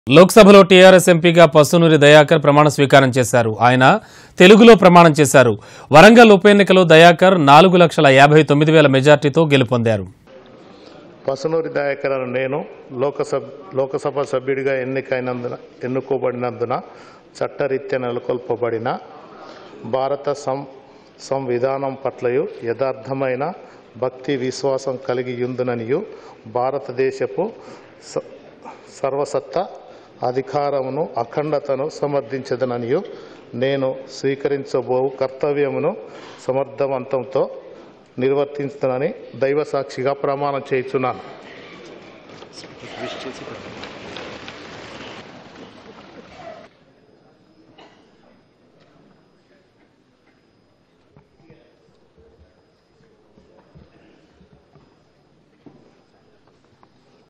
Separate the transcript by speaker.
Speaker 1: లోక్సభలో టీఆర్ఎస్ ఎంపీగా పసునూరి దయాకర్ ప్రమాణ స్వీకారం చేశారు ఆయన తెలుగులో ప్రమాణం చేశారు వరంగల్ ఉప ఎన్నికలో దయాకర్ నాలుగు లక్షల యాభై తొమ్మిది వేల మెజార్టీతో గెలుపొందారు
Speaker 2: పసునూరి దయాకర్ అను నేను లోకసభ లోకసభ సభ్యుడిగా ఎన్నికైనందున ఎన్నుకోబడినందున చట్టరీత్యా నెలకొల్పబడిన భారత సం సంవిధానం పట్లయు యథార్థమైన భక్తి విశ్వాసం కలిగి ఉందుననియు భారతదేశపు స- సర్వసత్తా అధికారమును అఖండతను సమర్థించదననియు నేను స్వీకరించబో కర్తవ్యమును సమర్థవంతంతో నిర్వర్తించుతానని దైవ సాక్షిగా ప్రమాణం చేయుచున్నాను